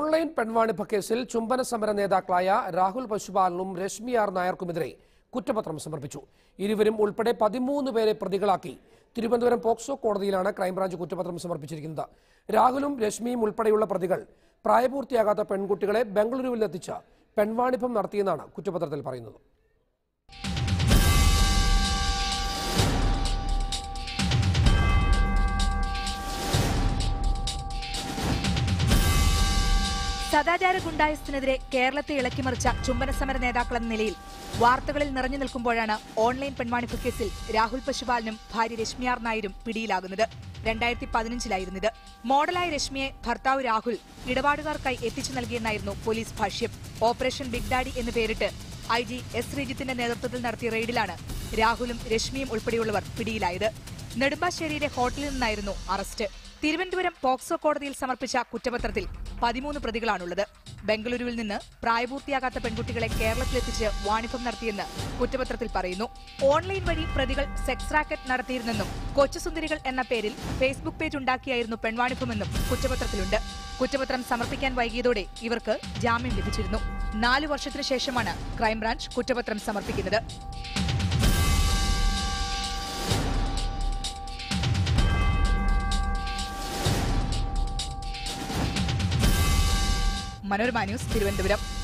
online പെൺവാണിഭ കേസിൽ ചുംബന സമര നേതാക്കളായ രാഹുൽ പശുപാലനും രശ്മി ആർ നായർക്കുമെതിരെ കുറ്റപത്രം സമർപ്പിച്ചു ഇരുവരും ഉൾപ്പെടെ പതിമൂന്ന് പേരെ പ്രതികളാക്കി തിരുവനന്തപുരം പോക്സോ കോടതിയിലാണ് ക്രൈംബ്രാഞ്ച് കുറ്റപത്രം സമർപ്പിച്ചിരിക്കുന്നത് രാഹുലും രശ്മിയും ഉൾപ്പെടെയുള്ള പ്രതികൾ പ്രായപൂർത്തിയാകാത്ത പെൺകുട്ടികളെ ബംഗളൂരുവിലെത്തിച്ച് പെൺവാണിഭം നടത്തിയെന്നാണ് കുറ്റപത്രത്തിൽ പറയുന്നത് സദാചാര ഗുണ്ടായസത്തിനെതിരെ കേരളത്തെ ഇളക്കിമറിച്ച ചുംബന സമര നേതാക്കളെന്ന നിലയിൽ വാർത്തകളിൽ നിറഞ്ഞു നിൽക്കുമ്പോഴാണ് ഓൺലൈൻ പെൺവാണിഭ കേസിൽ രാഹുൽ പശുപാലനും ഭാര്യ രശ്മിയാർ നായരും പിടിയിലാകുന്നത് രണ്ടായിരത്തി പതിനഞ്ചിലായിരുന്നു ഇത് മോഡലായ രശ്മിയെ ഭർത്താവ് രാഹുൽ ഇടപാടുകാർക്കായി എത്തിച്ചു നൽകിയെന്നായിരുന്നു പോലീസ് ഭാഷ്യം ഓപ്പറേഷൻ ബിഗ് ഡാഡി എന്ന് പേരിട്ട് ഐ ജി എസ് ശ്രീജിത്തിന്റെ നേതൃത്വത്തിൽ നടത്തിയ റെയ്ഡിലാണ് രാഹുലും രശ്മിയും ഉൾപ്പെടെയുള്ളവർ പിടിയിലായത് നെടുമ്പാശ്ശേരിയിലെ ഹോട്ടലിൽ നിന്നായിരുന്നു അറസ്റ്റ് തിരുവനന്തപുരം പോക്സോ കോടതിയിൽ സമർപ്പിച്ച കുറ്റപത്രത്തിൽ പതിമൂന്ന് പ്രതികളാണുള്ളത് ബംഗളൂരുവിൽ നിന്ന് പ്രായപൂർത്തിയാകാത്ത പെൺകുട്ടികളെ കേരളത്തിലെത്തിച്ച് വാണിഭം നടത്തിയെന്ന് കുറ്റപത്രത്തിൽ പറയുന്നു ഓൺലൈൻ വഴി പ്രതികൾ സെക്സ് റാക്കറ്റ് നടത്തിയിരുന്നെന്നും കൊച്ചുസുന്ദരികൾ എന്ന പേരിൽ ഫേസ്ബുക്ക് പേജ് ഉണ്ടാക്കിയായിരുന്നു പെൺവാണിഭമെന്നും കുറ്റപത്രത്തിലുണ്ട് കുറ്റപത്രം സമർപ്പിക്കാൻ വൈകിയതോടെ ഇവർക്ക് ജാമ്യം ലഭിച്ചിരുന്നു നാലു വർഷത്തിനു ശേഷമാണ് ക്രൈംബ്രാഞ്ച് കുറ്റപത്രം സമർപ്പിക്കുന്നത് മനോരമ ന്യൂസ് തിരുവനന്തപുരം